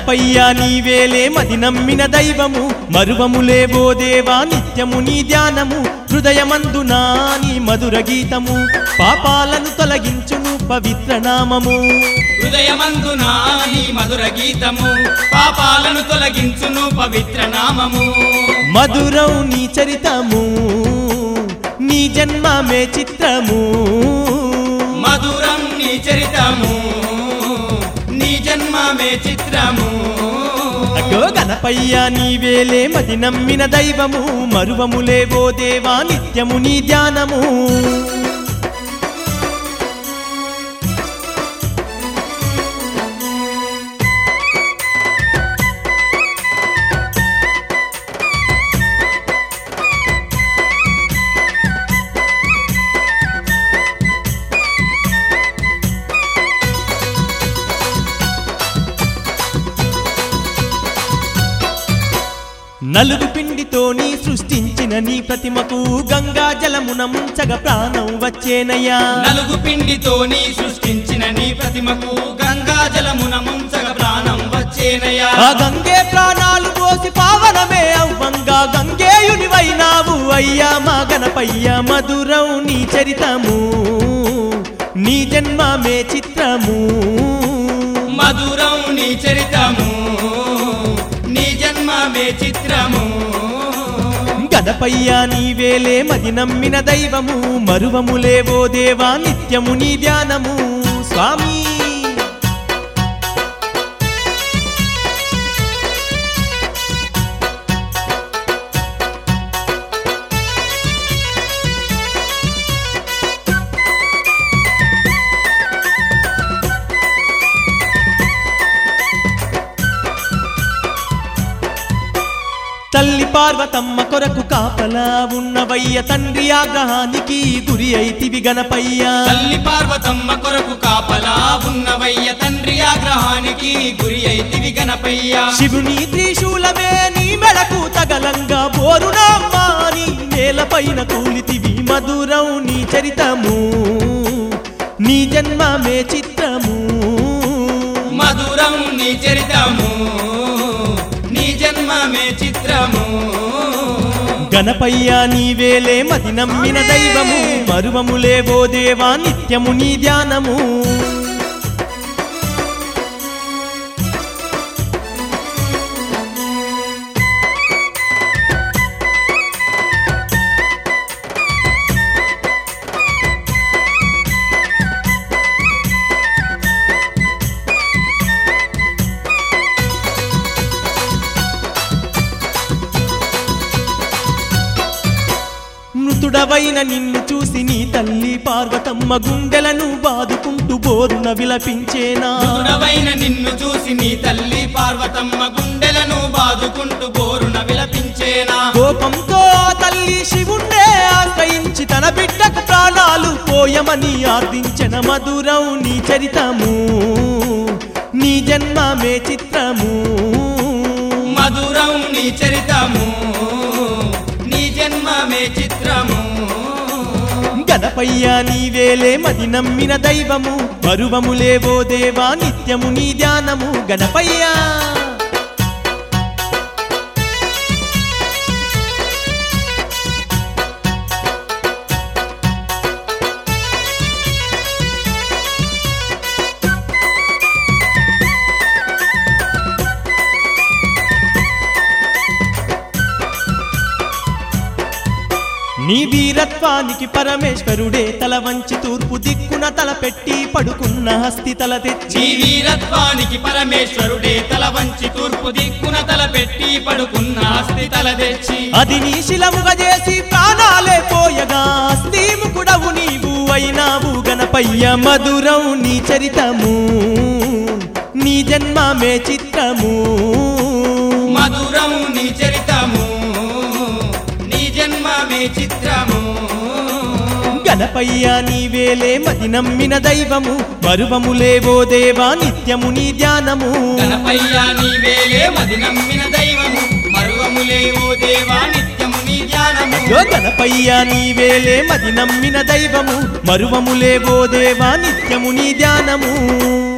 గణపయ్య నీవేలే మది నమ్మిన దైవము మరువములేవో దేవా నిత్యము నీ ధ్యానము హృదయమందునా నీ మధుర గీతము పాపాలను తొలగించును పవిత్ర నామము హృదయమందునా నీ మధుర గీతము పాపాలను తొలగించును పవిత్ర నామము మధురం నీ చరితము నీ జన్మమే చిత్రము మధురం నీ చరితము నీ జన్మమే చిత్రము అగో గణపయ్య నీవేలే మది నమ్మిన దైవము మరువములేవో దేవా నిత్యము నీ ధ్యానము నలుగు పిండితో నీ సృష్టించిన నీ ప్రతిమకు గంగా జలమున ముంచగ ప్రాణం వచ్చేనయ్యా నలుగు పిండితో నీ సృష్టించిన నీ ప్రతిమకు గంగా జలమున ముంచగ ప్రాణం వచ్చేనయా ఆ గంగే ప్రాణాలు పోసి పావనమే అవ్వంగా గంగేయునివైనావు అయ్యా మా గణపయ్య మధురం నీ చరితము నీ జన్మమే చిత్రము మధురం నీ చరితము నీ జన్మమే చిత్రము గణపయ్య నీవేలే మది నమ్మిన దైవము మరువములేవో దేవా నిత్యము నీ ధ్యానము స్వామి తల్లి పార్వతమ్మ కొరకు కాపలా ఉన్నవయ్య తండ్రి ఆగ్రహానికి గురి అయితివి గణపయ్యా తల్లి పార్వతమ్మ కొరకు కాపలా ఉన్నవయ్య తండ్రి ఆగ్రహానికి గురి అయితివి గణపయ్య శివుని త్రిశూలమే నీ మెడకు తగలంగా బోరునామ్మా నీ నేలపైన కూలితివి మధురం నీ చరితము నీ జన్మమే చిత్రము మధురం నీ చరితము నీ జన్మమే చిత్రము గణపయ్య నీవేలే మది నమ్మిన దైవము మరువములేవో దేవా నిత్యము నీ ధ్యానము మృతుడవైన నిన్ను చూసి నీ తల్లి పార్వతమ్మ గుండెలను బాదుకుంటూ బోరున విలపించేనా మధురవైన నిన్ను చూసి నీ తల్లి పార్వతమ్మ గుండెలను బాదుకుంటూ బోరున విలపించేనా కోపంతో ఆ తల్లి శివుణ్ణే ఆశ్రయించి తన బిడ్డకు ప్రాణాలు పోయమని ఆర్దించిన మధురం నీ చరితము నీ జన్మమే చిత్రము మధురం నీ చరితము నీ జన్మమే చిత్రము గణపయ్య నీవేలే మది నమ్మిన దైవము మరువములేవో దేవా నిత్యము నీ ధ్యానము గణపయ్యా నీ వీరత్వానికి పరమేశ్వరుడే తల వంచి తూర్పు దిక్కున తల పెట్టి పడుకున్న హస్తి తల తెచ్చి నీ వీరత్వానికి పరమేశ్వరుడే తల వంచి తూర్పు దిక్కున తల పెట్టి పడుకున్న అస్థి తల తెచ్చి అది నీ శిలముగా చేసి ప్రాణాలే పోయగా స్థీముకుడవు నీవు అయినావు గణపయ్య మధురం నీ చరితము నీ జన్మమే చిత్రము మధురం నీ చరితము నీ జన్మమే చిత్రము గణపయ్య నీవేలే మది నమ్మిన దైవము మరువములేవో దేవా నిత్యము నీ ధ్యానము గణపయ్య నీవేలే మది నమ్మిన దైవము మరువములే ఓ దేవా నిత్యము నీ ధ్యానము యో గణపయ్య నీవేలే మది నమ్మిన దైవము మరువములేవో దేవా నిత్యము నీ ధ్యానము